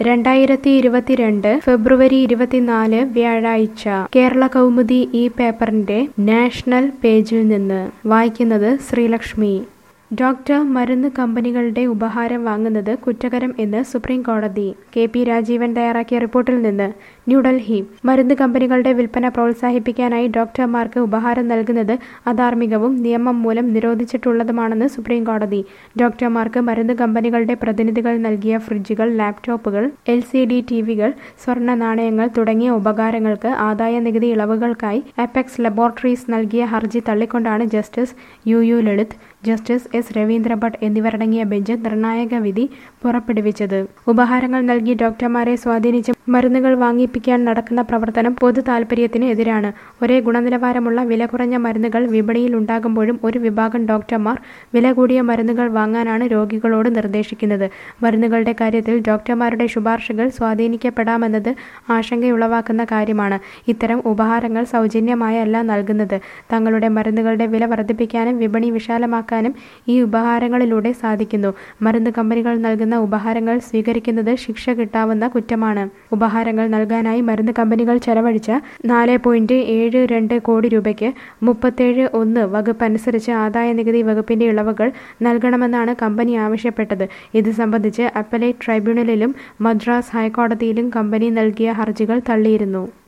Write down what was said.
രണ്ടായിരത്തി ഇരുപത്തിരണ്ട് ഫെബ്രുവരി ഇരുപത്തിനാല് വ്യാഴാഴ്ച കേരള കൗമുദി ഈ പേപ്പറിന്റെ നാഷണൽ പേജിൽ നിന്ന് വായിക്കുന്നത് ശ്രീലക്ഷ്മി ഡോക്ടർ മരുന്ന് കമ്പനികളുടെ ഉപഹാരം വാങ്ങുന്നത് കുറ്റകരം എന്ന് സുപ്രീം കോടതി കെ പി രാജീവൻ തയ്യാറാക്കിയ റിപ്പോർട്ടിൽ നിന്ന് ന്യൂഡൽഹി മരുന്ന് കമ്പനികളുടെ വിൽപ്പന പ്രോത്സാഹിപ്പിക്കാനായി ഡോക്ടർമാർക്ക് ഉപഹാരം നൽകുന്നത് അധാർമികവും നിയമം മൂലം നിരോധിച്ചിട്ടുള്ളതുമാണെന്ന് സുപ്രീം കോടതി ഡോക്ടർമാർക്ക് മരുന്ന് കമ്പനികളുടെ പ്രതിനിധികൾ നൽകിയ ഫ്രിഡ്ജുകൾ ലാപ്ടോപ്പുകൾ എൽ സി ഡി ടി വികൾ സ്വർണ്ണ നാണയങ്ങൾ തുടങ്ങിയ ഉപകാരങ്ങൾക്ക് ആദായ നികുതി ഇളവുകൾക്കായി അപെക്സ് ലബോറട്ടറീസ് നൽകിയ ഹർജി തള്ളിക്കൊണ്ടാണ് justice U U Lalit justice S Ravindra Bhat എന്നിവരടങ്ങിയ ബെഞ്ച് നിർണായക വിധി പുറപ്പെടുവിച്ചത് ഉപഹാരങ്ങൾ നൽകി ഡോക്ടർമാരെ സ്വാധീനിച്ച് മരുന്നുകൾ വാങ്ങിപ്പിക്കാൻ നടക്കുന്ന പ്രവർത്തനം പൊതു താൽപര്യത്തിന് എതിരാണ് ഒരേ ഗുണനിലവാരമുള്ള വില കുറഞ്ഞ മരുന്നുകൾ വിപണിയിൽ ഉണ്ടാകുമ്പോഴും ഒരു വിഭാഗം ഡോക്ടർമാർ വില കൂടിയ മരുന്നുകൾ വാങ്ങാനാണ് രോഗികളോട് നിർദ്ദേശിക്കുന്നത് മരുന്നുകളുടെ കാര്യത്തിൽ ഡോക്ടർമാരുടെ ശുപാർശകൾ സ്വാധീനിക്കപ്പെടാമെന്നത് ആശങ്കയുളവാക്കുന്ന കാര്യമാണ് ഇത്തരം ഉപഹാരങ്ങൾ സൗജന്യമായല്ല നൽകുന്നത് തങ്ങളുടെ മരുന്നുകളുടെ വില വർദ്ധിപ്പിക്കാനും വിപണി വിശാലമാക്കാനും ഈ ഉപഹാരങ്ങളിലൂടെ സാധിക്കുന്നു മരുന്ന് കമ്പനികൾ നൽകുന്ന ഉപഹാരങ്ങൾ സ്വീകരിക്കുന്നത് ശിക്ഷ കിട്ടാവുന്ന കുറ്റമാണ് ഉപഹാരങ്ങൾ നൽകാനായി മരുന്ന് കമ്പനികൾ ചെലവഴിച്ച നാല് പോയിന്റ് ഏഴ് രണ്ട് കോടി രൂപയ്ക്ക് മുപ്പത്തേഴ് ഒന്ന് വകുപ്പ് അനുസരിച്ച് ആദായ നികുതി വകുപ്പിന്റെ ഇളവുകൾ നൽകണമെന്നാണ് കമ്പനി ആവശ്യപ്പെട്ടത് ഇത് സംബന്ധിച്ച് അപ്പലേറ്റ് ട്രൈബ്യൂണലിലും മദ്രാസ് ഹൈക്കോടതിയിലും കമ്പനി നൽകിയ ഹർജികൾ തള്ളിയിരുന്നു